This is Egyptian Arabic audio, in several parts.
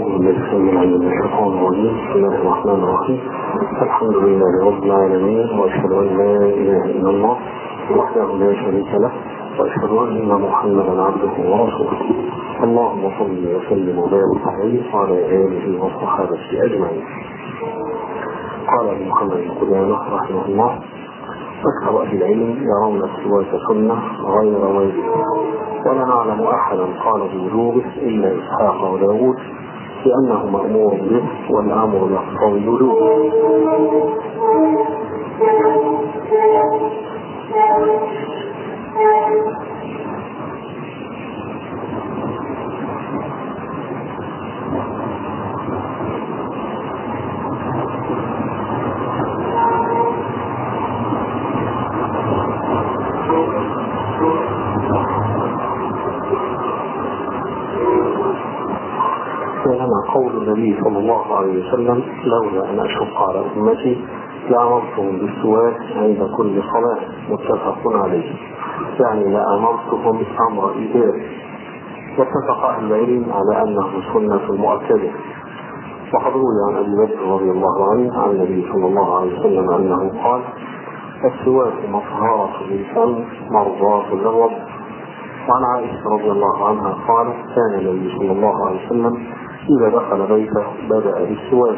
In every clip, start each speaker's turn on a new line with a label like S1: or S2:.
S1: بالله السميع العليم من الشيطان الرجيم بسم الله الرحمن الرحيم الحمد لله رب العالمين واشهد ان لا اله الا الله وحده لا شريك له واشهد ان محمدا عبده ورسوله اللهم صل وسلم وبارك عليه وعلى اله وصحبه اجمعين قال ابن محمد بن قدامه رحمه الله أكثر أهل العلم يرون السواك سنة غير واجب ولا نعلم أحدا قال بوجوبه إلا إسحاق وداود لأنه مأمور به والأمر يقتضي الوجوب كان قول النبي صلى الله عليه وسلم لولا أن أشق على أمتي لأمرتهم بالسواك عند كل صلاة متفق عليه يعني لأمرتهم أمر إيجاب واتفق أهل العلم على أنه سنة مؤكدة وقد روي عن أبي بكر رضي الله عنه عن النبي صلى الله عليه وسلم أنه قال السواك مطهرة للفم مرضاة للرب وعن عائشة رضي الله عنها قالت كان النبي صلى الله عليه وسلم إذا دخل بيته بدأ بالسواك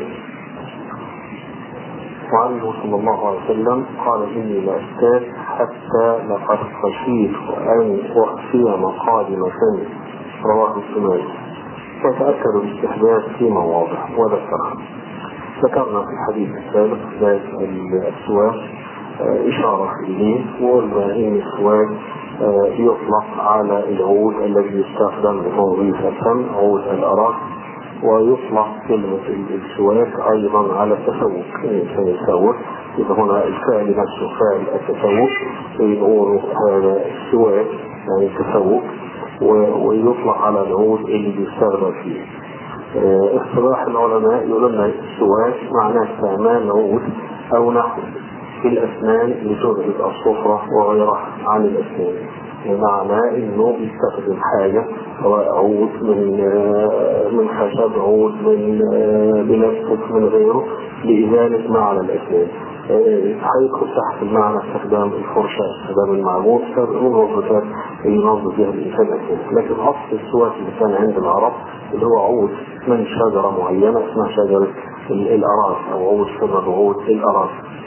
S1: وعنه صلى الله عليه وسلم قال إني لأستاذ حتى لقد خشيت أن أخفي مقادم فمي رواه السماعي وتأكد الاستحباب في مواضع وذكرها ذكرنا في الحديث السابق ذات السواك إشارة إليه وقلنا إن السواك يطلق على العود الذي يستخدم لتنظيف الفم عود الأراك ويطلق كلمة السواك أيضا على التسوق الإنسان يسوق يبقى هنا الفعل نفسه فعل التسوق يقولوا هذا السواك يعني التسوق ويطلق على العود اللي بيستخدم فيه اصطلاح العلماء يقولون السواك معناه استعمال عود أو نحو في الأسنان لتبعد الصفرة وغيرها عن الأسنان بمعنى انه بيستخدم حاجة سواء عود من من خشب عود من بلاستيك من غيره لإزالة ما على الأسنان هيدخل تحت المعنى استخدام الفرشة استخدام المعجون استخدام الوظيفات اللي ينظف بها الإنسان أسنان لكن أصل السواك اللي كان عند العرب اللي هو عود من شجرة معينة اسمها شجرة الأراس أو عود شجر عود الأراس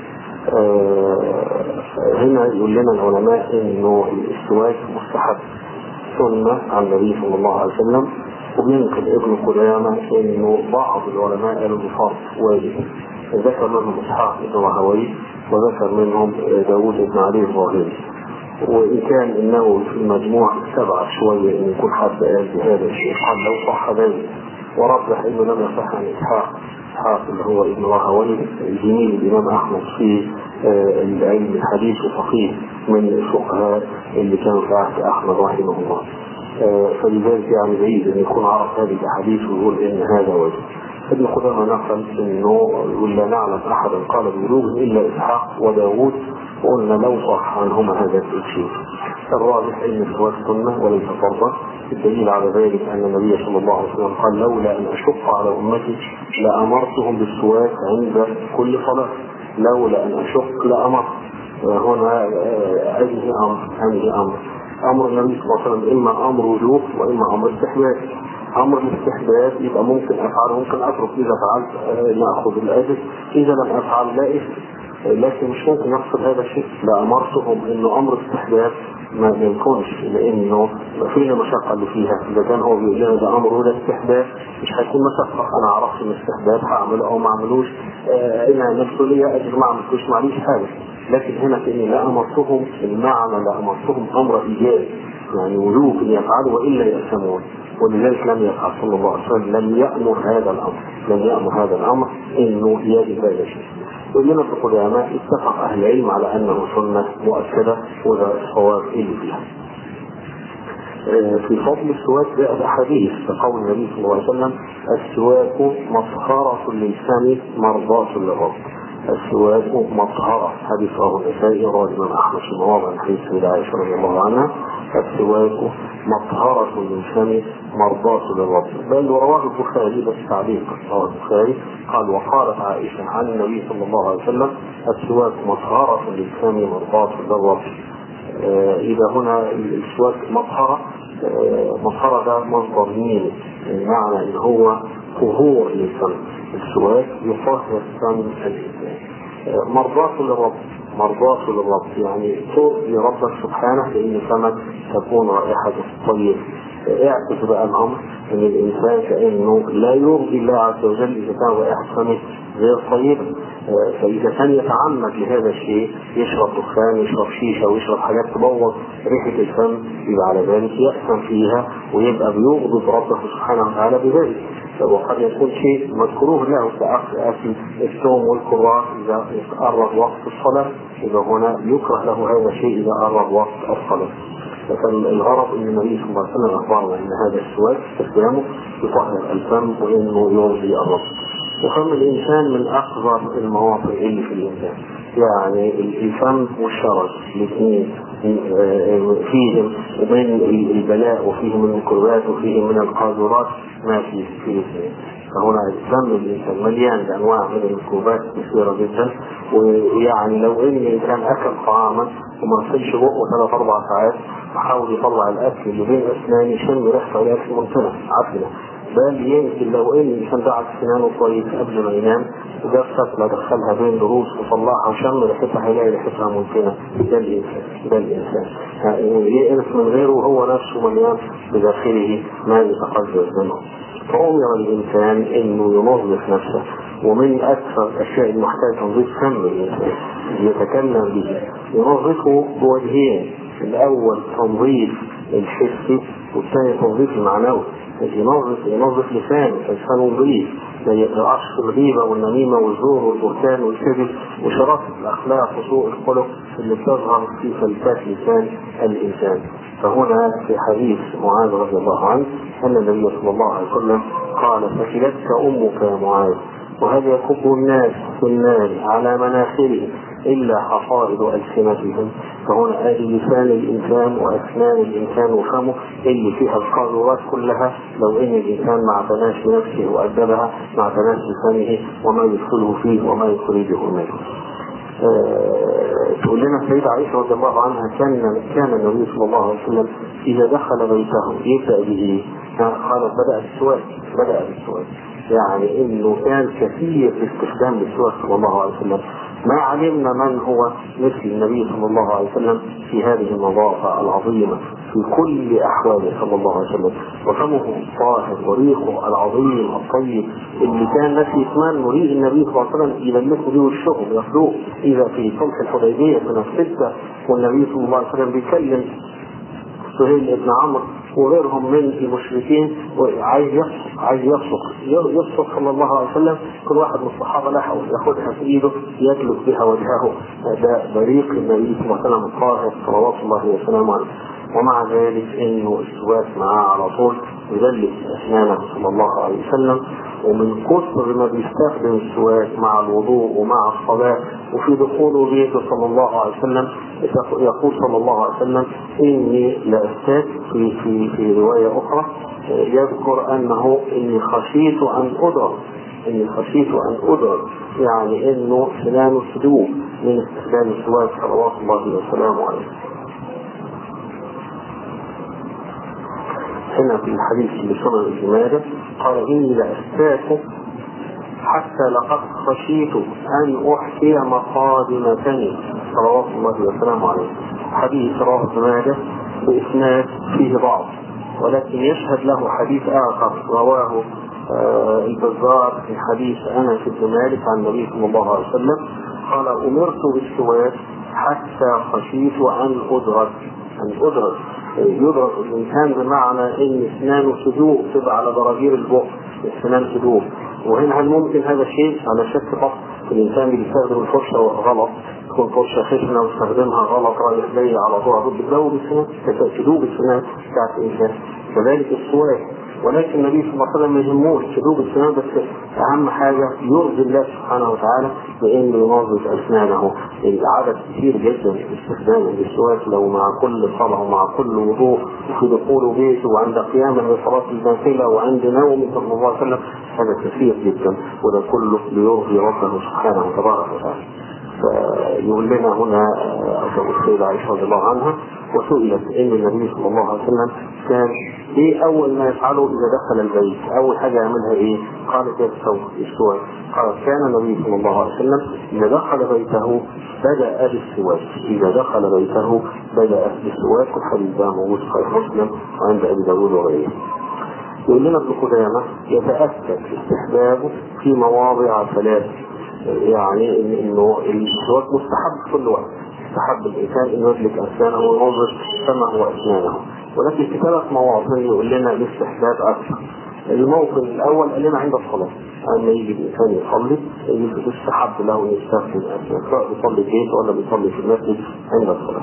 S1: آه هنا يقول لنا العلماء انه السواك مستحب سنة عن النبي صلى الله عليه وسلم وبينقل ابن قدامة انه بعض العلماء قالوا بفرض واجب ذكر منهم اسحاق بن راهوي وذكر منهم داوود بن علي الظاهري وإن كان النووي في المجموع استبعد شوية أن يكون حد قال بهذا الشيء قال لو صح ذلك ورجح أنه لم يصح عن إسحاق إسحاق اللي هو ابن راهوي زميل الإمام أحمد في العلم الحديث وفقيه من الفقهاء اللي كانوا في عهد أحمد رحمه الله فلذلك يعني بعيد أن يكون عرف هذه الأحاديث ويقول إن هذا وجه ابن قدامة نقل انه يقول لا نعلم احدا قال بوجوب الا اسحاق وداوود وقلنا لو صح عنهما هذا الشيء الراجح ان السواك سنه وليس فرضا الدليل على ذلك ان النبي صلى الله عليه وسلم قال لولا ان اشق على امتي لامرتهم بالسواك عند كل صلاه لولا ان اشق لامر هنا انهي امر انهي امر امر النبي صلى الله عليه وسلم اما امر وجوب واما امر استحباب امر الاستحباب يبقى ممكن افعله ممكن اترك اذا فعلت ناخذ الاجر اذا لم افعل لا اثم لكن مش ممكن يحصل هذا الشيء لامرتهم انه امر استحباب ما يكونش لانه فين المشقه اللي فيها اذا كان هو بيقول لنا ده امر ولا استحباب مش هيكون مشقه انا عرفت ان استحباب هعمله او ما اعملوش آه انا مسؤوليه اجر ما عملتوش معليش حاجه لكن هنا كاني لا امرتهم المعنى لا امرتهم امر ايجابي يعني وجوب ان يفعلوا والا يأثمون ولذلك لم يفعل صلى الله عليه وسلم لم يأمر هذا الامر لم يأمر هذا الامر انه يجب هذا الشيء ولنا في القدماء اتفق اهل العلم على انه سنه مؤكده وده الصواب اللي فيها. في فضل السواك جاء احاديث كقول النبي صلى الله عليه وسلم السواك مطهرة للفم مرضاة للرب السواك مطهرة حديث رواه النسائي رواه الإمام أحمد في مواضع من حديث سيدة عائشة رضي الله عنها السواك مطهرة للفم مرضاة للرب بل ورواه البخاري بس تعليق رواه البخاري قال وقالت عائشة عن النبي صلى الله عليه وسلم السواك مطهرة للفم مرضاة للرب آه إذا هنا السواك مطهرة آه مطهرة ده مصدر مين بمعنى إن هو طهور للفم السواك يطهر فم الإنسان آه مرضاة للرب مرضاة للرب يعني ترضي ربك سبحانه لأن فمك تكون رائحته طيبة اعكس بقى الأمر أن الإنسان كأنه لا يرضي الله عز وجل إذا كان رائحة فمه غير طيبة فإذا كان يتعمد لهذا الشيء يشرب دخان يشرب شيشة ويشرب حاجات تبوظ ريحة الفم يبقى على ذلك يأثم فيها ويبقى بيغضب ربه سبحانه وتعالى بذلك وقد يكون شيء مكروه له كأكل الثوم والكراث إذا قرب وقت الصلاة إذا هنا يكره له هذا الشيء إذا قرب وقت الصلاة فكان الغرض ان النبي صلى الله عليه وسلم اخبرنا ان هذا السواك استخدامه يطهر الفم وانه يرضي الرب. وفم الانسان من اكبر المواطن اللي في الانسان. يعني الفم والشرج الاثنين فيهم من البلاء وفيهم من الميكروبات وفيهم من القاذورات ما في في الاثنين. فهنا الفم الانسان مليان بانواع من الميكروبات كثيره جدا ويعني لو ان الانسان اكل طعاما وما غسلش بقه ثلاث اربع ساعات وحاول يطلع الاكل اللي بين اسنانه يشم ريحته الاكل منتنه عفنه بل يمكن لو ان الانسان دعك سنانه كويس قبل ما ينام وجاب فتله دخلها بين ضروس وطلعها وشم ريحتها هيلاقي ريحتها منتنه ده الانسان ده الانسان يئنس من غيره وهو نفسه مليان بداخله ما يتقزز منه فأمر الإنسان إنه ينظف نفسه ومن أكثر الأشياء المحتاجة تنظيف فم الإنسان يتكلم به ينظفه بوجهين الأول تنظيف الحسي والثاني تنظيف المعنوي ينظف ينظف لسانه لسانه نظيف ما يقعش في الغيبة والنميمة والزور والبهتان والكذب وشرف الأخلاق وسوء الخلق اللي بتظهر في فلتات لسان الإنسان فهنا في حديث معاذ رضي الله عنه أن النبي صلى الله عليه وسلم قال فكلتك أمك يا معاذ وهل يكب الناس في النار على مناخرهم إلا حصائد ألسنتهم فهنا آدي لسان الإنسان وأسنان الإنسان وفمه اللي فيها القاذورات كلها لو إن الإنسان ما اعتناش بنفسه وأدبها ما اعتناش بفمه وما يدخله فيه وما يخرجه منه. أه تقول لنا السيدة عائشة رضي الله عنها كان كان النبي صلى الله عليه وسلم إذا دخل بيته يبدأ به قالت بدأ بالسواك بدأ بالسواك يعني انه كان كثير في استخدام السواك صلى الله عليه وسلم ما علمنا من هو مثل النبي صلى الله عليه وسلم في هذه النظافة العظيمة في كل أحواله صلى الله عليه وسلم وفمه الطاهر وريقه العظيم الطيب اللي كان ناس يتمنوا ريق النبي صلى الله عليه وسلم يلمسوا به وشهم ياخذوه إذا في صلح الحديبية من الستة والنبي صلى الله عليه وسلم بيكلم سهيل بن عمرو وغيرهم من المشركين وعايز يفسق عايز يفسق يفسق صلى الله عليه وسلم كل واحد من الصحابه لحقه ياخذها في ايده يجلس بها وجهه ده بريق النبي صلى الله عليه وسلم الطاهر صلوات الله وسلامه عليه ومع ذلك انه السواك معاه على طول يدلس اسنانه صلى الله عليه وسلم ومن كثر ما بيستخدم السواك مع الوضوء ومع الصلاة وفي دخوله بيته صلى الله عليه وسلم يقول صلى الله عليه وسلم إني لأستاك في في في رواية أخرى يذكر أنه إني خشيت أن أدر إني خشيت أن أدر يعني إنه سنان السدوم من استخدام السواك صلوات الله وسلامه عليه هنا في الحديث اللي سنن ابن ماجه قال اني لاستاك حتى لقد خشيت ان احكي مقادم فمي صلوات الله وسلامه عليه حديث رواه ابن ماجه باسناد فيه ضعف ولكن يشهد له حديث اخر رواه آه البزار في حديث انس بن مالك عن النبي صلى الله عليه وسلم قال امرت بالسواك حتى خشيت ان ادرك ان ادرك يدرك الانسان بمعنى ان اسنانه سدوء تبقى على ضرابير البق السنان سدوء وهنا هل ممكن هذا الشيء على شك فقط الانسان اللي بيستخدم الفرشه غلط تكون فرشه خشنه ويستخدمها غلط رايح جاي على طول بتدوب السنان تدوب السنان بتاعت الانسان كذلك السواك ولكن النبي صلى الله عليه وسلم ما يهموش سلوك السنان بس اهم حاجه يرضي الله سبحانه وتعالى بانه ينظف اسنانه العدد كثير جدا استخدام السواك لو مع كل صلاه ومع كل وضوء وفي دخول بيته وعند قيامه لصلاه النافله وعند نومه صلى الله عليه وسلم هذا كثير جدا وده كله ليرضي ربه سبحانه تبارك وتعالى فيقول لنا هنا السيدة عائشة رضي الله عنها وسئلت ان النبي صلى الله عليه وسلم كان ايه اول ما يفعله اذا دخل البيت اول حاجه يعملها ايه قالت يستوى السواك قالت كان النبي صلى الله عليه وسلم اذا دخل بيته بدا بالسواك اذا دخل بيته بدا بالسواك والحديث ده موجود في صحيح مسلم وعند ابي داوود وغيره يقول لنا ابن قدامه يتاكد استحبابه في مواضع ثلاث يعني انه السواك مستحب في كل وقت يستحب الانسان انه يدلك اسنانه وينظف فمه واسنانه ولكن في ثلاث مواطن يقول لنا الاستحباب اكثر الموطن الاول قال لنا عند الصلاه اما يجي الانسان يصلي يستحب له ان يستخدم اسنانه سواء بيصلي في بيته ولا بيصلي في المسجد عند الصلاه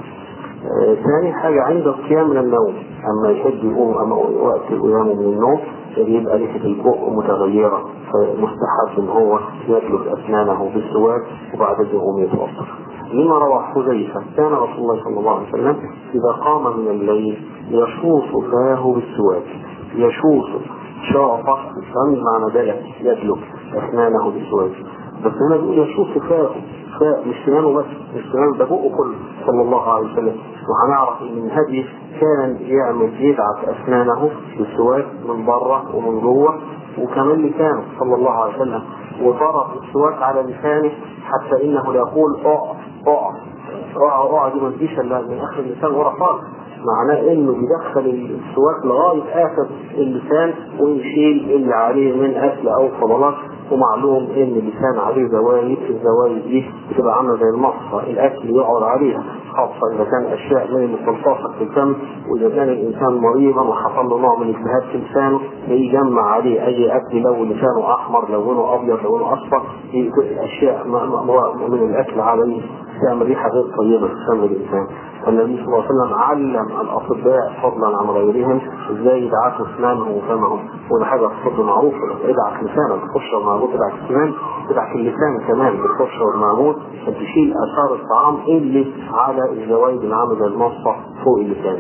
S1: ثاني حاجة عند القيام من النوم أما يحب يقوم أما وقت قيامه من النوم يبقى ريحة البق متغيرة فمستحب إن هو يدلك أسنانه بالسواك وبعد يقوم يتوضأ. لما روى حذيفة كان رسول الله صلى الله عليه وسلم إذا قام من الليل يشوص فاه بالسواك يشوص شاطة فم معنى ذلك يدلك أسنانه بالسواك بس هنا بيقول يشوص فاه فاء مش سنانه بس مش سنانه ده بقه كله صلى الله عليه وسلم وهنعرف ان من هديه كان يعمل يدعك اسنانه بالسواك من بره ومن جوه وكمان لسانه صلى الله عليه وسلم وضرب السواك على لسانه حتى انه يقول اقع اقع اقع اقع دي ما تجيش الا من اخر اللسان ورا خالص معناه انه بيدخل السواك لغايه اخر اللسان ويشيل اللي عليه من اكل او فضلات ومعلوم ان اللسان عليه زوايد الزوايد دي بتبقى عامله زي المصفى الاكل يقعد عليها خاصه اذا كان اشياء من اللي بتلتصق في الفم واذا كان الانسان مريضا وحصل له نوع من التهاب في لسانه يجمع عليه اي اكل لو لسانه احمر لونه ابيض لونه اصفر اشياء من الاكل عليه تعمل ريحه غير طيبه في فم الانسان فالنبي صلى الله عليه وسلم علم الاطباء فضلا عن غيرهم ازاي يدعكوا اسنانهم وفمهم وده حاجه في الطب معروفه ادعك لسانك تخش معمول ادعك السنان ادعك اللسان كمان بالفرشه والمعمول عشان تشيل اثار الطعام اللي على الزوايد العامله زي المصفى فوق اللسان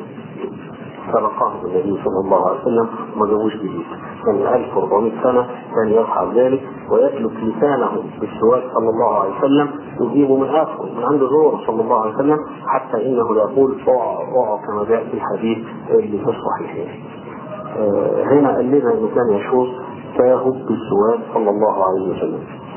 S1: سبقه النبي صلى الله عليه وسلم وما جابوش جديد كان 1400 سنة كان يفعل ذلك ويسلك لسانه بالسواك صلى الله عليه وسلم يجيبه من آخره من عند زور صلى الله عليه وسلم حتى إنه يقول اقع اقع كما جاء في الحديث اللي في الصحيحين آه هنا قال لنا إنه كان يشوص فاه بالسواك صلى الله عليه وسلم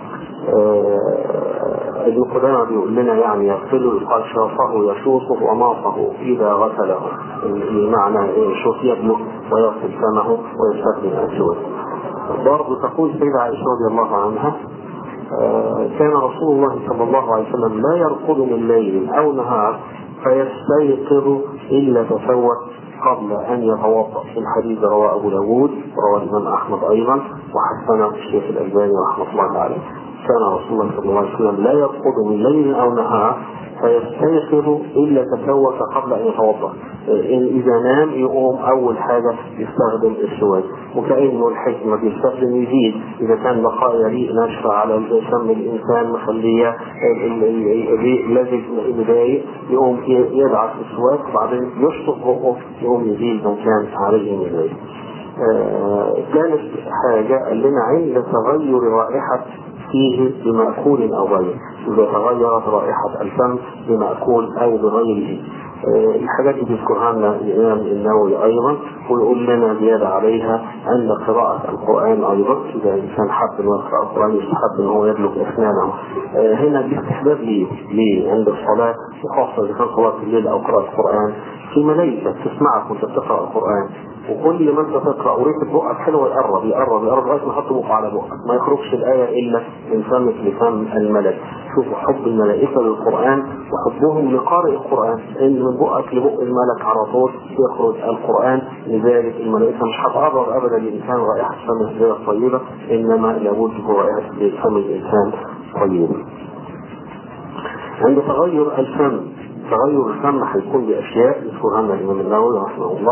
S1: ابن قدامة بيقول لنا يعني يغسل شرفه يشوصه وماصه إذا غسله بمعنى يشوص يبلغ ويغسل فمه ويستخدم السواك برضه تقول سيدة عائشة رضي الله عنها كان رسول الله صلى الله عليه وسلم لا يرقد من ليل أو نهار فيستيقظ إلا تسوت قبل أن يتوضأ في الحديث رواه أبو داود ورواه الإمام أحمد أيضا وحسنه الشيخ الألباني رحمة الله عليه كان رسول الله صلى الله عليه وسلم لا يرقد من ليل او نهار فيستيقظ الا تسوس قبل ان يتوضا إن اذا نام يقوم اول حاجه يستخدم السواك وكانه الحكمه بيستخدم يزيد اذا كان بقايا ريق ناشفه على فم الانسان مخليه الريق لازم مضايق يقوم يدعس السواك وبعدين يشطف بقه يقوم يزيد ما كان عليه مضايق كانت حاجة قال لنا عند تغير رائحة فيه بمأكول أو غيره إذا تغيرت رائحة الفم بمأكول أو بغيره الحاجات دي بيذكرها لنا الإمام النووي أيضا ويقول لنا زيادة عليها عند قراءة القرآن أيضا إذا الإنسان حب إنه يقرأ القرآن يستحب إن هو يدلك أسنانه هنا الاستحباب ليه؟ ليه؟ عند الصلاة وخاصة إذا كان صلاة الليل أو قراءة القرآن في ملائكة تسمعك وأنت بتقرأ القرآن وكل ما انت تقرا وريحه بقك حلوه يقرب يقرب يقرب لغايه ما يحط بقه على بقك ما يخرجش الايه الا من فمك لفم الملك شوفوا حب الملائكه للقران وحبهم لقارئ القران ان من بقك لبق الملك على طول يخرج القران لذلك الملائكه مش هتقرب ابدا للانسان رائحه فم الزيادة الطيبه انما لابد تكون رائحه فم الانسان طيبه عند تغير الفم تغير الفم هيكون باشياء يذكرها لنا الامام النووي رحمه الله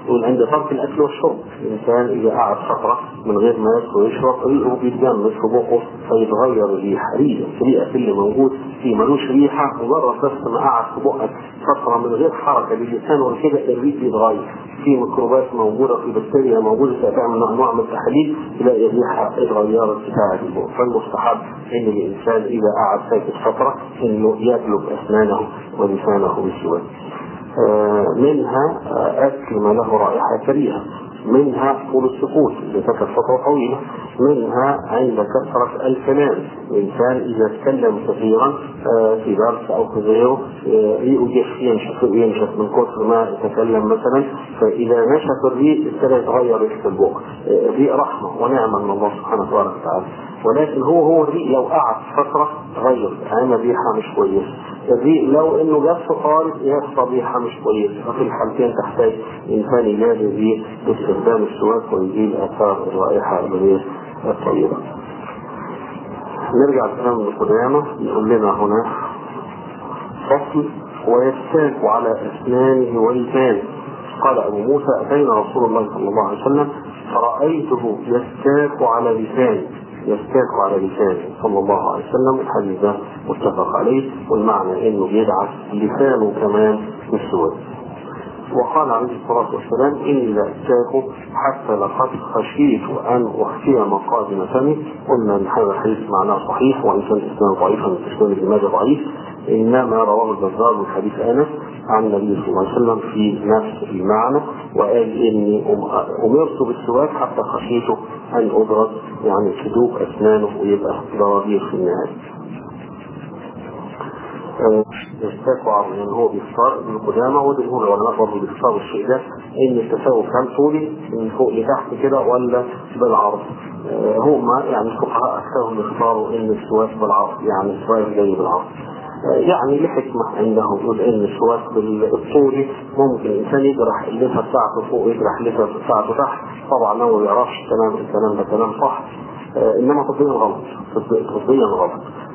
S1: يقول عند ترك الاكل والشرب الانسان اذا قعد فتره من غير ما ياكل ويشرب ريقه بيتجمد في بقه فيتغير الريح ريقه الريقه اللي موجود فيه ملوش ريحه مجرد بس ما قعد في بقك فتره من غير حركه للسان وكده الريق بيتغير في ميكروبات موجوده في بكتيريا موجوده تعمل انواع من التحاليل تلاقي الريحه اتغيرت بتاعه البق فالمستحب ان الانسان اذا قعد ساكت فتره انه يجلب اسنانه ولسانه بالسواك آه منها آه اكل ما له رائحه كريهه منها طول السكوت اللي سكت فتره طويله منها عند كثره الكلام الانسان اذا تكلم كثيرا آه في درس او في غيره ريقه ينشف ينشف من كثر ما يتكلم مثلا فاذا نشف الريق ابتدى يتغير ريحه البق الريق رحمه ونعمه من الله سبحانه وتعالى ولكن هو هو الريق لو قعد فتره تغير عامل ريحه مش كويسه الريق لو انه جف خالص يحصل ريحه مش كويسه ففي الحالتين تحتاج انسان يجاب الريق باستخدام السواك ويزيل اثار الرائحه الغير الطيبه. نرجع لكلام ابن قدامه يقول لنا هنا فصل ويستاك على اسنانه ولسانه قال ابو موسى اتينا رسول الله صلى الله عليه وسلم فرأيته يستاك على لسانه يستاك على لسانه صلى الله عليه وسلم الحديث ده متفق عليه والمعنى انه بيدعس لسانه كمان بالسواد وقال عليه الصلاة والسلام إني لأتاك حتى لقد خشيت أن أخفي مقادم فمي قلنا أن هذا الحديث معناه صحيح وإن كان الإسلام ضعيفا من الإسلام ابن ماجه ضعيف إنما رواه البزار من حديث أنس عن النبي صلى الله عليه وسلم في نفس المعنى وقال إني أمرت بالسواك حتى خشيت أن أبرز يعني تدوب أسنانه ويبقى ضرابير في النهاية. يستاكوا عرض يعني هو بيختار ابن قدامه وجمهور العلماء برضه بيختاروا الشيء ده ان التساوي هل طولي من فوق لتحت كده ولا بالعرض آه هم يعني الفقهاء اكثرهم بيختاروا ان السواك بالعرض يعني السواك جاي بالعرض آه يعني لحكمة عندهم يقول ان السواك بالطولي ممكن الانسان يجرح اللثه بتاعته فوق ويجرح اللثه بتاعته تحت طبعا هو ما يعرفش الكلام الكلام ده كلام صح آه انما طبيا غلط طبيا غلط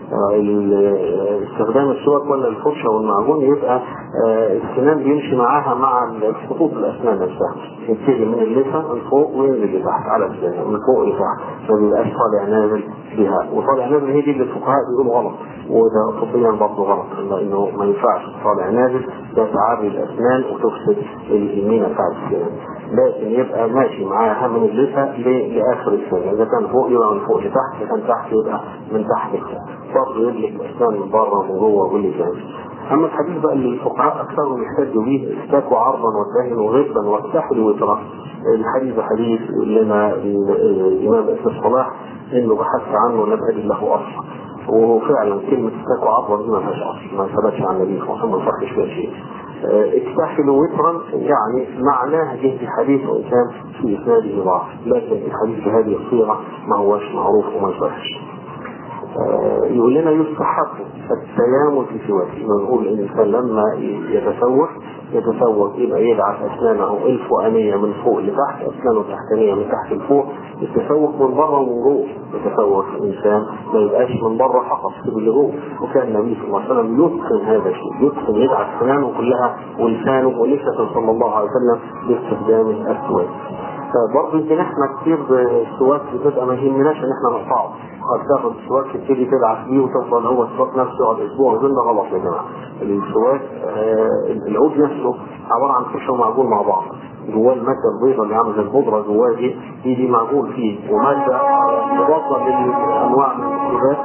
S1: استخدام السواك ولا الفرشة والمعجون يبقى السنان بيمشي معاها مع خطوط الأسنان نفسها يبتدي من اللثة من فوق وينزل لتحت على السنان من فوق لتحت ما بيبقاش طالع نازل بها وطالع نازل هي دي اللي الفقهاء بيقولوا غلط وده طبيا برضه غلط لأنه ما ينفعش طالع نازل ده تعري الأسنان وتفسد المينا بتاع السنان لكن يبقى ماشي معاها من اللثة لآخر السنة إذا كان فوق يبقى من فوق لتحت إذا كان تحت يبقى من تحت لتحت برضه يدلك الأسنان من بره ومن جوه واللسان أما الحديث بقى اللي الفقهاء أكثرهم يحتجوا به استاكوا عرضا واتهنوا غبا واستحلوا وترا الحديث ده حديث لنا الإمام ابن الصلاح إنه بحث عنه لم أجد له أصل وفعلا كلمة استاكوا عرضا دي ما فيهاش أصل ما ثبتش عن النبي صلى الله عليه وسلم ما صحش فيها شيء اكتحلوا وترا يعني معناه جه في حديث وان كان في اسناده ضعف لكن الحديث بهذه الصيغه ما هوش معروف وما يصحش يقول لنا يستحب التيامن في سواك نقول الانسان لما يتسوق يتسوق يبقى يدعس اسنانه الفوقانيه من فوق لتحت اسنانه التحتانيه من تحت لفوق التسوق من بره ومن جوه يتسوق الانسان ما يبقاش من بره فقط في اللي جوه وكان النبي صلى الله عليه وسلم يتقن هذا الشيء يتقن يدعس اسنانه كلها ولسانه ولسه صلى الله عليه وسلم باستخدام السواك فبرضه يمكن احنا كتير السواك بتبقى ما يهمناش ان احنا نقطعه قد تاخد السواك تبتدي تدعس بيه وتفضل هو السواك نفسه يقعد اسبوع وده غلط يا جماعه السواك آه العود نفسه عباره عن فرشه ومعجون مع بعض جواه الماده البيضاء اللي عامله زي البودره جواه دي دي دي معجون فيه وماده مضاده للانواع من الميكروبات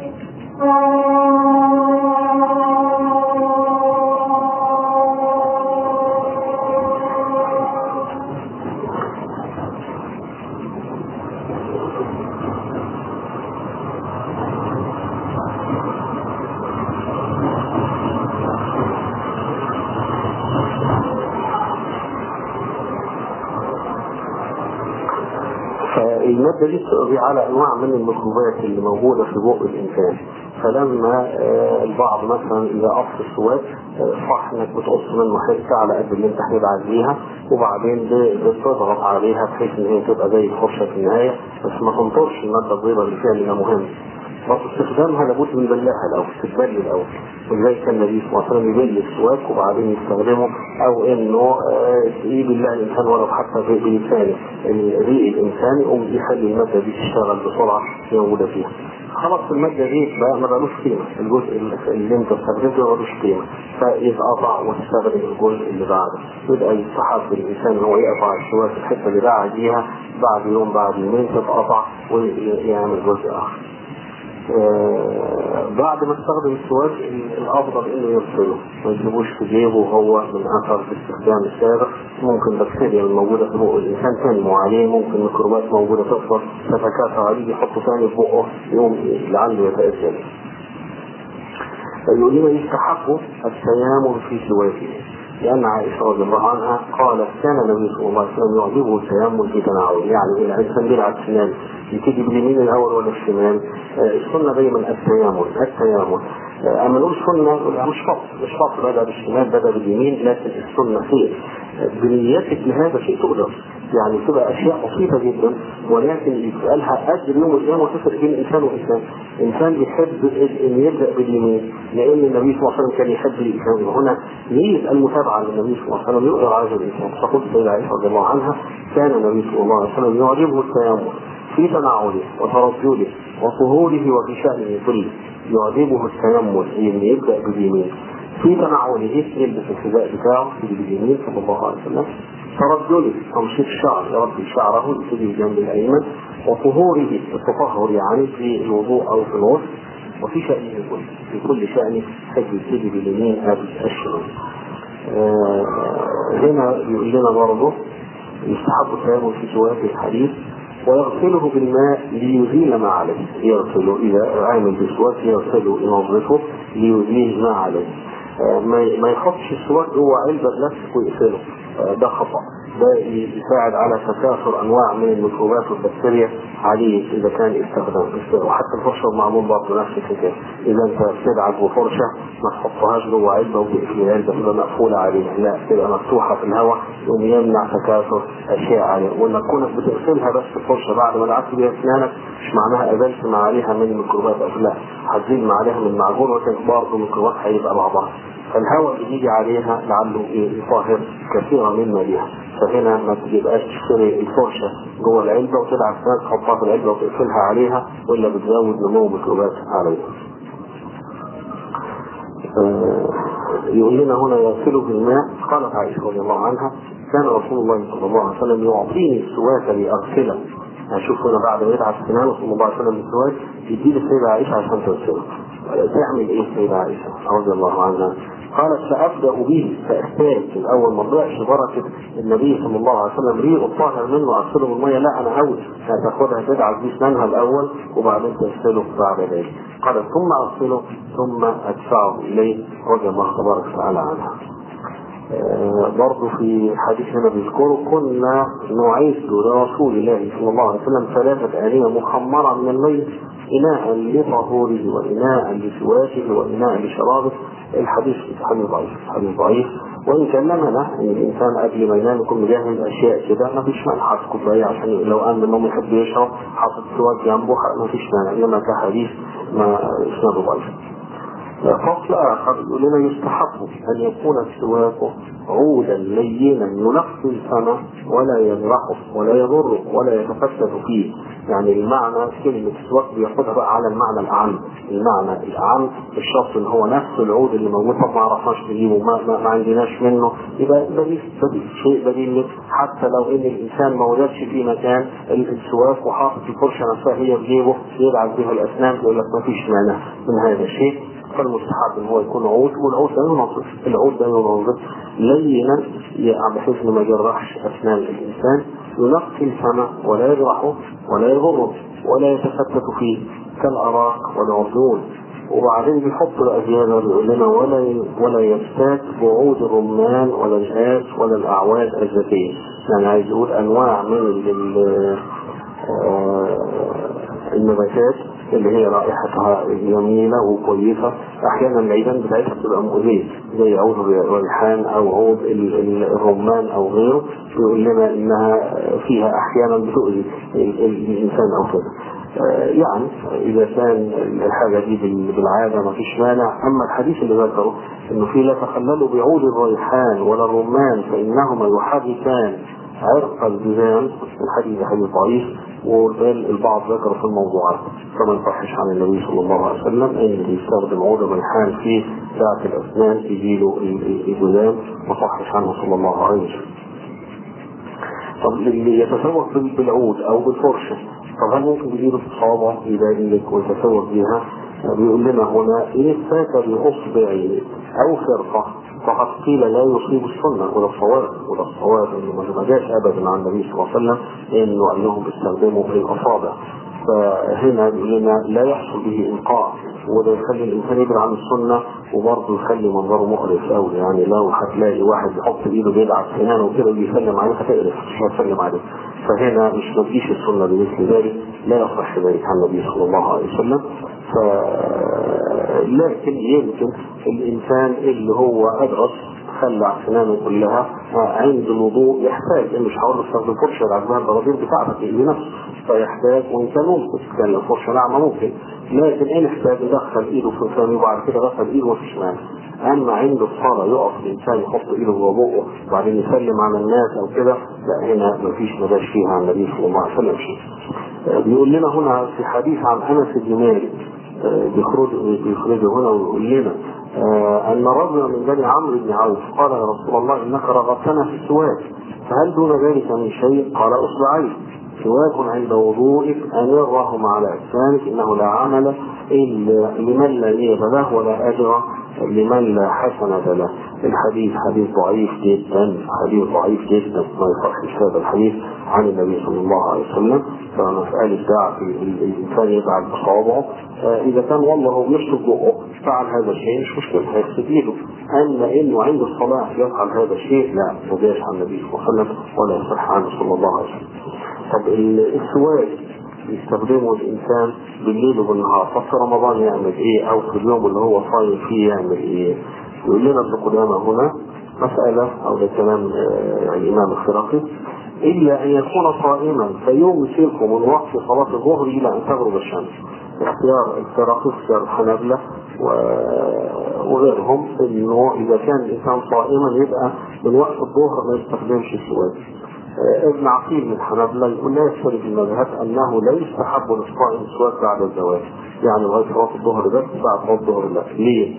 S1: المادة دي بتقضي على أنواع من الميكروبات اللي موجودة في بق الإنسان فلما البعض مثلا إذا قص السواك صح إنك بتقص منه حتة على قد اللي أنت هتدعس بيها وبعدين بتضغط عليها بحيث إن هي تبقى زي الفرشة في النهاية بس ما تنطرش المادة البيضاء اللي فيها اللي مهم بس استخدامها لابد من بلاها الاول تتبل الاول ولذلك كان النبي صلى الله عليه وسلم يبل السواك وبعدين يستخدمه او انه ايه بالله الانسان ولو حتى بلسانه الريق الانساني يقوم يخلي الماده دي تشتغل بسرعه موجوده فيها خلاص المادة دي بقى ما بقالوش قيمة الجزء اللي انت استخدمته ما بقالوش قيمة فيتقطع وتستخدم الجزء اللي بعده يبقى يستحب الإنسان ان هو يقطع السواك الحتة اللي باع فيها بعد يوم بعد يومين تتقطع ويعمل جزء آخر. آه بعد ما استخدم السواك الافضل انه يغسله ما يجيبوش في جيبه وهو من اثر الاستخدام السابق ممكن بكتيريا الموجوده في بق الانسان تنمو عليه ممكن ميكروبات موجوده تكبر تتكاثر عليه يحطه ثاني في بقه يوم لعله يتاذى يقول لنا يستحق التيامن في سواكه لأن عائشة رضي الله عنها قالت كان النبي صلى الله عليه وسلم يعجبه التيمم في تناوله يعني الإنسان بيلعب شمال يبتدي باليمين الأول ولا الشمال السنة دايما التيامن التيامن أما نقول سنة مش فصل مش فصل بدأ بالشمال بدأ باليمين لكن السنة خير بنيتك لهذا شيء تقدر يعني تبقى أشياء بسيطة جدا ولكن يسألها أجر يوم القيامة وتفرق بين إنسان وإنسان إنسان يحب أن يبدأ باليمين لأن النبي صلى الله عليه وسلم كان يحب الإنسان وهنا نية المتابعة للنبي صلى الله عليه وسلم يقدر على الإنسان فقلت سيدة عائشة رضي الله عنها كان النبي صلى الله عليه وسلم يعجبه التيامن في تناوله وترجله وطهوره وفي شأنه كله يعجبه التيمم ان يبدا باليمين في تناوله يلبس الحذاء بتاعه يبتدي باليمين صلى الله عليه وسلم ترجله تمشيط شعر يربي شعره يبتدي بالجنب الايمن وطهوره التطهر يعني في الوضوء او في الغسل وفي شأنه كله في كل شأن حج يبتدي باليمين قبل الشمال آه هنا يقول لنا برضه يستحب التيمم في سواك الحديث ويغسله بالماء ليزيل ما عليه يغسله إذا عامل بسواك يغسله ينظفه ليزيل ما عليه ما يحطش السواك جوه علبة بلاستيك ويقفله ده خطأ ده يساعد على تكاثر انواع من الميكروبات والبكتيريا عليه اذا كان استخدام وحتى الفرشه معمول برضه نفس الحكايه اذا انت بتدعك بفرشه ما تحطهاش جوه علبه وتقفل العلبه تبقى مقفوله عليها لا تبقى مفتوحه في الهواء يقوم يمنع تكاثر اشياء عليها وانك كونك بتغسلها بس الفرشه بعد ما دعكت بيها اسنانك مش معناها ازلت ما عليها من الميكروبات لا هتزيد ما عليها من معجون ولكن برضه الميكروبات هيبقى بعضها فالهواء اللي يجي عليها لعله يطهر كثيرا مما بها فهنا ما تبقاش تشتري الفرشة جوه العلبة وتدعك فيها تحطها في العلبة وتقفلها عليها وإلا بتزود نمو ميكروبات عليها. آه يقول لنا هنا يغسله بالماء قالت عائشة رضي الله عنها كان رسول الله صلى الله عليه وسلم يعطيني السواك لأغسله هشوف هنا بعد ما يدعك سنانه صلى الله عليه وسلم السواك يديه السيدة عائشة عشان تغسله. تعمل ايه السيدة عائشة رضي الله عنها؟ قالت فابدا به فاحتاج الاول ما تضيعش بركه النبي صلى الله عليه وسلم ريق الطاهر منه اغسله بالميه لا انا اول هتاخدها تدعك بيه اسنانها الاول وبعدين تغسله بعد ذلك قالت ثم اغسله ثم ادفعه اليه رضي الله تبارك وتعالى عنها آه برضه في حديث هنا بيذكره كنا نعيد لرسول الله صلى الله عليه وسلم ثلاثة آنية مخمرة من الميت إناء لطهوره وإناء لسواكه وإناء لشرابه الحديث حديث ضعيف حديث ضعيف وإن كلمنا إن الإنسان قبل ما ينام يكون مجهز أشياء كده ما فيش مانع حاطط كوباية عشان لو قام من النوم يحب يشرب حاطط سواك جنبه ما فيش مانع إنما كحديث ما إسناده ضعيف فصل آخر يقول لنا يستحب أن يكون السواك عودا لينا ينقي الفم ولا يجرحه ولا يضره ولا يتفتت فيه يعني المعنى كلمة السواك بياخدها بقى على المعنى الأعم المعنى الأعم الشخص اللي هو نفس العود اللي موجود طب ما عرفناش نجيبه ما, ما, ما عندناش منه يبقى بديل بديل شيء بديل حتى لو ان الانسان ما وجدش في مكان السواك وحاطط الفرشه نفسها هي في جيبه يدعك بها الاسنان يقول لك ما فيش مانع من هذا الشيء فالمستحب ان هو يكون عود والعود ده ينظف العود ده ينظف لينا بحيث انه ما يجرحش اسنان الانسان ينقي الفم ولا يجرحه ولا يضره ولا يتفتت فيه كالاراك والعرجون وبعدين بيحط الأزيانة بيقول لنا ولا ولا يفتات بعود الرمان ولا الآس ولا الأعواد الذكية يعني عايز يقول أنواع من النباتات اللي هي رائحتها جميلة وكويسة أحيانا العيدان بتاعتها بتبقى مؤذية زي عود الريحان أو عود الرمان أو غيره بيقول لنا إنها فيها أحيانا بتؤذي الإنسان أو كده يعني اذا كان الحاجه دي بالعاده ما فيش مانع اما الحديث اللي ذكره انه في لا تخللوا بعود الريحان ولا الرمان فانهما يحركان عرق الجذام الحديث حديث ضعيف وقال البعض ذكر في الموضوعات كما يصحش عن النبي صلى الله عليه وسلم ان اللي يستخدم عود الريحان في ساعة الاسنان يجيله الجذام ما صحش عنه صلى الله عليه وسلم طب اللي يتسوق بالعود او بالفرشه طب هل ممكن بإيده صابع يبارك ويتسوق بها بيقول لنا هنا إن فات بإصبع أو فرقة فقد قيل لا يصيب السنة ولا الصواب ولا الصواب إنه ما جاش أبدا عن النبي صلى الله عليه وسلم إنه قال لهم استخدموا في الأصابع فهنا بيقول لنا لا يحصل به إنقاء وده يخلي الانسان يبعد عن السنه وبرضه يخلي منظره مقرف قوي يعني لو هتلاقي واحد يحط ايده بيدعك سنانه وكده ويسلم عليه هتقرف مش هتسلم عليه فهنا مش تجيش السنه بمثل ذلك لا يصح ذلك عن النبي صلى الله عليه وسلم ف لكن يمكن الانسان اللي هو ادرس خلع سنانه كلها عند الوضوء يحتاج انه مش هقول له استخدم فرشه العجبان البراطيل بتاعتك لنفسه فيحتاج وان كان ممكن كان الفرشه ناعمه ممكن لكن ايه يحتاج يدخل ايده في فمه وبعد كده غسل ايده مفيش مانع اما عند الصلاه يقف الانسان يحط ايده جوه بقه وبعدين يسلم على الناس او كده لا هنا مفيش مداش فيها عن النبي صلى الله عليه وسلم شيء بيقول لنا هنا في حديث عن انس بن مالك بيخرج بيخرجه هنا ويقول لنا أن رجلا من بني عمرو بن عوف قال يا رسول الله إنك رغبتنا في السواك فهل دون ذلك من شيء؟ قال أصبعين سواك عند وضوئك أمرهما على أجسامك إنه لا عمل إلا لمن لا نية له ولا أجر لمن لا حسنة له الحديث حديث ضعيف جدا حديث ضعيف جدا ما يصحش هذا الحديث عن النبي صلى الله عليه وسلم فمسألة داع الإنسان يدعى بأصابعه إذا كان والله هو بيشرب بقه فعل هذا الشيء مش مشكلة هيغسل ايده أما إنه عند الصلاة يفعل هذا الشيء لا ما جاش عن النبي صلى الله عليه وسلم ولا يصح عنه صلى الله عليه وسلم طب السواك يستخدمه الانسان بالليل وبالنهار ففي رمضان يعمل ايه او في اليوم اللي هو صايم فيه يعمل ايه يقول لنا ابن قدامه هنا مسألة او ده كلام يعني الامام الخراقي الا ان يكون صائما فيمسكه من وقت صلاة الظهر الى ان تغرب الشمس اختيار الخراقي اختيار الحنابلة وغيرهم انه اذا كان الانسان صائما يبقى من وقت الظهر ما يستخدمش السواك ابن عقيل من الحنابلة يقول لا يختلف المذهب انه لا يستحب للصائم السواك بعد الزواج يعني لغايه صلاه الظهر بس بعد صلاه الظهر لا ليه؟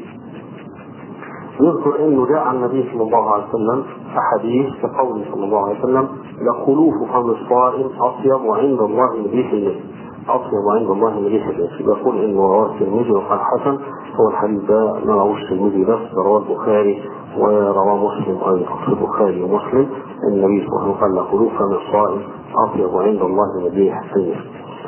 S1: يذكر انه جاء عن النبي صلى الله عليه وسلم احاديث كقوله صلى الله عليه وسلم لخلوف فم الصائم اطيب عند الله من ريح المسك اطيب عند الله من ريح المسك يقول انه رواه الترمذي وقال حسن هو الحديث ده ما رواه الترمذي بس رواه البخاري ورواه مسلم ايضا في البخاري ومسلم النبي صلى الله عليه وسلم قال خلوف فم الصائم اطيب عند الله من ريح المسك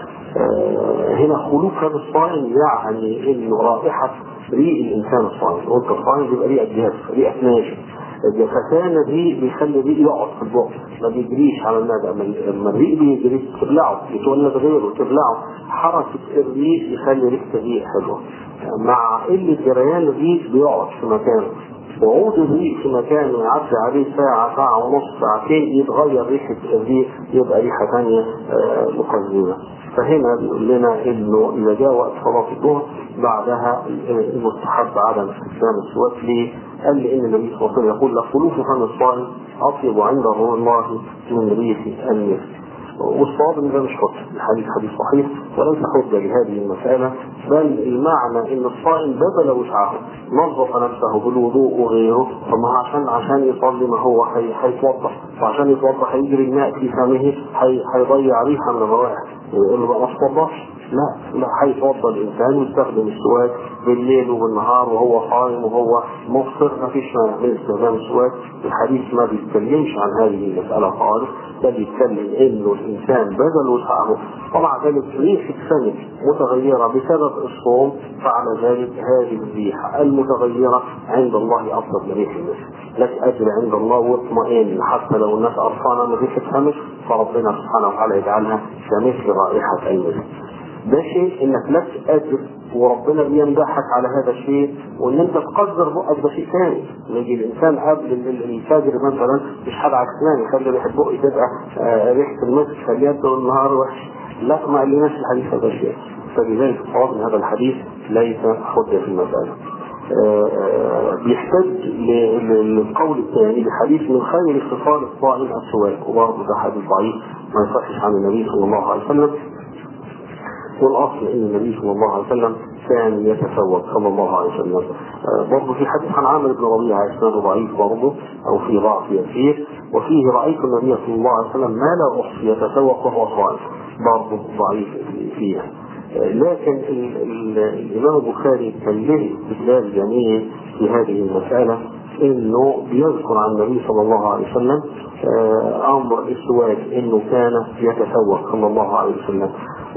S1: آه هنا خلوف فم الصائم يعني انه رائحه ريق الانسان الصائم وانت الصائم بيبقى ريقك جاف ريقك ناشف الجفافان دي بيخلي الريق يقعد في البق ما بيجريش على المعدة لما الريق بيجري تبلعه يتولد غيره تبلعه حركة الريق يخلي ريحة الريق حلوة مع قلة جريان الريق بيقعد في مكانه وعود الريق في مكانه يعدي عليه ساعة ساعة ونص ساعتين يتغير ريحة الريق يبقى ريحة ثانية مقزمة فهنا بيقول لنا انه اذا جاء وقت صلاة الظهر بعدها المستحب عدم استخدام السواك ليه؟ قال لان النبي صلى الله عليه وسلم يقول لخلوف فم الصائم اطيب عند الله من ريح المسك والصواب ان ده مش حجه الحديث حديث صحيح وليس حجه لهذه المساله بل المعنى ان الصائم بذل وسعه نظف نفسه بالوضوء وغيره طب عشان عشان يصلي ما هو هيتوضا وعشان يتوضا هيجري الماء في فمه هيضيع ريحه من الروائح يقول له بقى ما تتوضاش لا لا هيتوضا الانسان ويستخدم السواك بالليل وبالنهار وهو صائم وهو مفطر ما فيش مانع من استخدام السواك الحديث ما بيتكلمش عن هذه المساله خالص ده بيتكلم انه الانسان بذل وسعه ومع ذلك ريحه فمه متغيره بسبب الصوم فعلى ذلك هذه الريحه المتغيره عند الله افضل من ريح المسك لك اجر عند الله واطمئن حتى لو الناس قرفانه من ريحه فمك فربنا سبحانه وتعالى يجعلها كمثل رائحه المسك ده شيء انك لك اجر وربنا بيمدحك على هذا الشيء وان انت تقدر بقك ده شيء ثاني يجي الانسان قبل الفجر مثلا مش حد عكساني يخلي ريحه بقي تبقى ريحه المسك خليها طول النهار وحش لا ما قالناش الحديث هذا الشيء فلذلك صواب هذا الحديث ليس حجة في المسألة بيحتاج للقول الثاني بحديث من خير اختصار الصائم السواك وبرضه ده حديث ضعيف ما يصحش عن النبي صلى الله عليه وسلم والاصل ان النبي صلى الله عليه وسلم كان يتسوق صلى الله عليه وسلم برضه في حديث عن عامر بن ربيعه اسناده ضعيف برضه او في ضعف يسير وفيه رايت النبي صلى الله عليه وسلم ما لا احصي يتسوق وهو صائم برضه ضعيف فيها لكن ال ال الامام البخاري كان له استدلال جميل في هذه المساله انه بيذكر عن النبي صلى الله عليه وسلم امر السواك انه كان يتسوق صلى الله عليه وسلم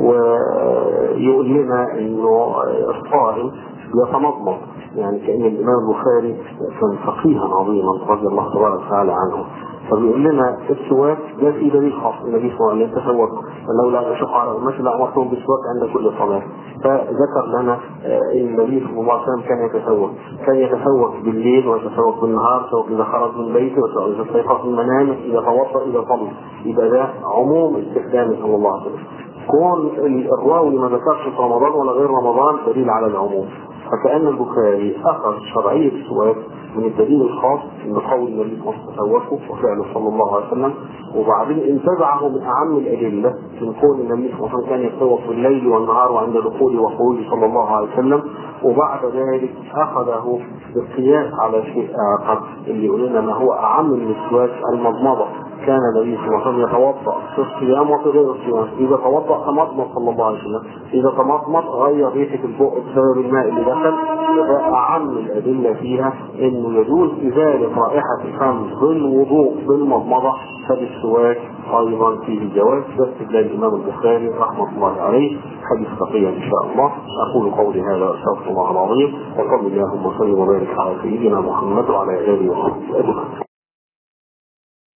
S1: ويقول لنا انه الصائم يتمضمض يعني كان الامام البخاري كان فقيها عظيما رضي الله تبارك وتعالى عنه فبيقول لنا السواك ده في دليل خاص النبي صلى الله عليه وسلم يتسوق لولا اشق على امتي لامرتهم بالسواك عند كل صلاه فذكر لنا ان النبي صلى الله عليه وسلم كان يتسوق كان يتسوق بالليل ويتسوق بالنهار سواء اذا خرج من بيته وسواء اذا استيقظ من منامه اذا توضا اذا صلى يبقى ده عموم استخدامه صلى الله عليه وسلم كون الراوي ما ذكرش في رمضان ولا غير رمضان دليل على العموم فكأن البخاري أخذ شرعية السواك من الدليل الخاص من قول النبي صلى الله عليه وسلم تسوقه وفعله صلى الله عليه وسلم وبعدين انتزعه من أعم الأدلة من قول النبي صلى الله عليه وسلم كان يتسوق بالليل والنهار وعند دخوله وخروجه صلى الله عليه وسلم وبعد ذلك أخذه بالقياس على شيء آخر اللي يقول لنا ما هو أعم من السواك المضمضة كان النبي صلى الله عليه وسلم يتوضا في الصيام وفي غير الصيام اذا توضا تمضمض صلى الله عليه وسلم اذا تمضمض غير ريحه البق بسبب الماء اللي دخل وده اعم الادله فيها انه يجوز ازاله رائحه الفم بالوضوء بالمضمضه فبالسواك ايضا فيه الجواز ده استدلال الامام البخاري رحمه الله عليه حديث بقيه ان شاء الله اقول قولي هذا استغفر الله العظيم وصلي اللهم وسلم وبارك على سيدنا محمد وعلى اله وصحبه اجمعين